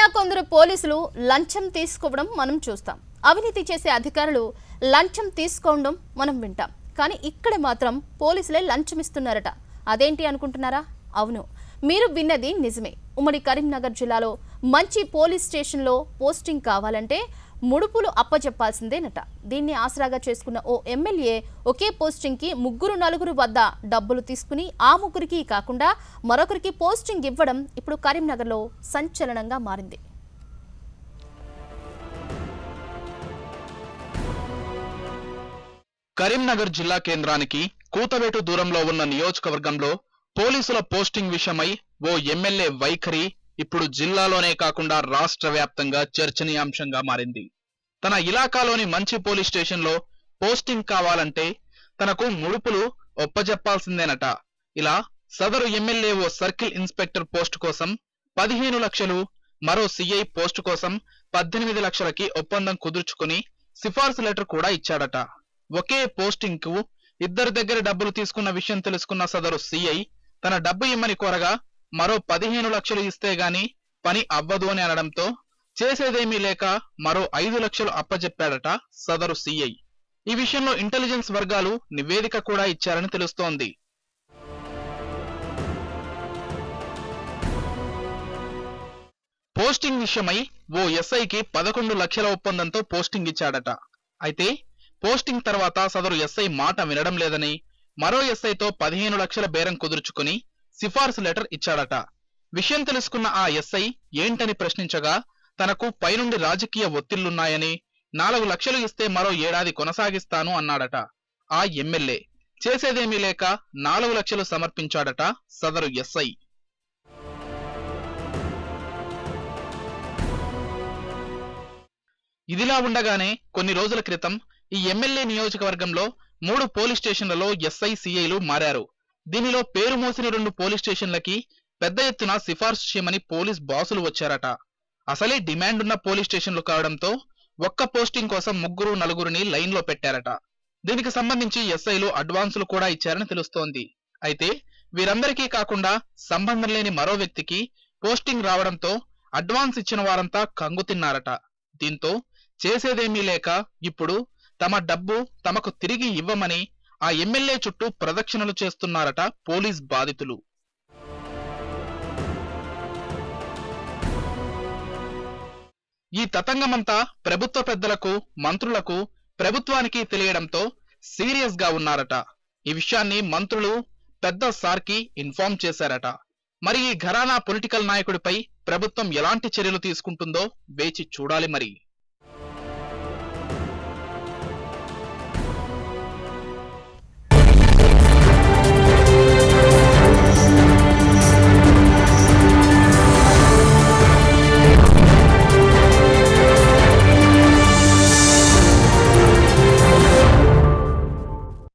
కొందరు పోలీసులు లంచం తీసుకోవడం మనం చూస్తాం అవినీతి చేసే అధికారులు లంచం తీసుకోవడం మనం వింటాం కానీ ఇక్కడ మాత్రం పోలీసులే లంచం ఇస్తున్నారట అదేంటి అనుకుంటున్నారా అవును మీరు విన్నది నిజమే ఉమ్మడి కరీంనగర్ జిల్లాలో మంచి పోలీస్ స్టేషన్లో పోస్టింగ్ కావాలంటే ముడుపులు అప్పచెప్పాల్సిందేనట దీన్ని ఆసరాగా చేసుకున్న ఓ ఎమ్మెల్యే ఒకే పోస్టింగ్కి ముగ్గురు నలుగురు వద్ద డబ్బులు తీసుకుని ఆ ముగ్గురికి కాకుండా మరొకరికి పోస్టింగ్ ఇవ్వడం ఇప్పుడు కరీంనగర్లో సంచలనంగా మారింది కరీంనగర్ జిల్లా కేంద్రానికి కూతవేటు దూరంలో ఉన్న నియోజకవర్గంలో పోలీసుల పోస్టింగ్ విషయమై ఓ ఎమ్మెల్యే వైఖరి ఇప్పుడు జిల్లాలోనే కాకుండా రాష్ట్ర వ్యాప్తంగా చర్చనీయాంశంగా మారింది తన ఇలాకాలోని మంచి పోలీస్ స్టేషన్లో పోస్టింగ్ కావాలంటే తనకు ముడుపులు ఒప్పజెప్పాల్సిందేనట ఇలా సదరు ఎమ్మెల్యే ఓ సర్కిల్ ఇన్స్పెక్టర్ పోస్ట్ కోసం పదిహేను లక్షలు మరో సిఐ పోస్ట్ కోసం పద్దెనిమిది లక్షలకి ఒప్పందం కుదుర్చుకుని సిఫార్సు లెటర్ కూడా ఇచ్చాడట ఒకే పోస్టింగ్ కు ఇద్దరి దగ్గర డబ్బులు తీసుకున్న విషయం తెలుసుకున్న సదరు సిఐ తన డబ్బు ఇమ్మని కోరగా మరో పదిహేను లక్షలు ఇస్తే గాని పని అవ్వదు అని అనడంతో చేసేదేమీ లేక మరో ఐదు లక్షలు అప్పజెప్పాడట సదరు సిఐ ఈ విషయంలో ఇంటెలిజెన్స్ వర్గాలు నివేదిక కూడా ఇచ్చారని తెలుస్తోంది పోస్టింగ్ విషయమై ఓ ఎస్ఐకి పదకొండు లక్షల ఒప్పందంతో పోస్టింగ్ ఇచ్చాడట అయితే పోస్టింగ్ తర్వాత సదరు ఎస్ఐ మాట వినడం లేదని మరో ఎస్ఐతో పదిహేను లక్షల బేరం కుదుర్చుకుని సిఫార్సు లెటర్ ఇచ్చాడట విషయం తెలుసుకున్న ఆ ఎస్ఐ ఏంటని ప్రశ్నించగా తనకు పైనుండి రాజకీయ ఒత్తిళ్లున్నాయని నాలుగు లక్షలు ఇస్తే మరో ఏడాది కొనసాగిస్తాను అన్నాడట ఆ ఎమ్మెల్యే చేసేదేమీ లేక నాలుగు లక్షలు సమర్పించాడట సదరు ఎస్ఐ ఇదిలా ఉండగానే కొన్ని రోజుల క్రితం ఈ ఎమ్మెల్యే నియోజకవర్గంలో మూడు పోలీస్ స్టేషన్లలో ఎస్ఐ సిఐలు మారారు దీనిలో పేరు మోసిన రెండు పోలీస్ స్టేషన్లకి పెద్ద ఎత్తున సిఫార్సు చేయమని పోలీస్ బాసులు వచ్చారట అసలే డిమాండ్ ఉన్న పోలీస్ స్టేషన్లు కావడంతో ఒక్క పోస్టింగ్ కోసం ముగ్గురు నలుగురిని లైన్లో పెట్టారట దీనికి సంబంధించి ఎస్ఐలు అడ్వాన్సులు కూడా ఇచ్చారని తెలుస్తోంది అయితే వీరందరికీ కాకుండా సంబంధం లేని మరో వ్యక్తికి పోస్టింగ్ రావడంతో అడ్వాన్స్ ఇచ్చిన వారంతా కంగు తిన్నారట దీంతో చేసేదేమీ లేక ఇప్పుడు తమ డబ్బు తమకు తిరిగి ఇవ్వమని ఆ ఎమ్మెల్యే చుట్టూ ప్రదక్షిణలు చేస్తున్నారట పోలీస్ బాధితులు ఈ తతంగమంతా ప్రభుత్వ పెద్దలకు మంత్రులకు ప్రభుత్వానికి తెలియడంతో సీరియస్ గా ఉన్నారట ఈ విషయాన్ని మంత్రులు పెద్ద సార్కి ఇన్ఫార్మ్ చేశారట మరి ఈ ఘరానా పొలిటికల్ నాయకుడిపై ప్రభుత్వం ఎలాంటి చర్యలు తీసుకుంటుందో వేచి చూడాలి మరి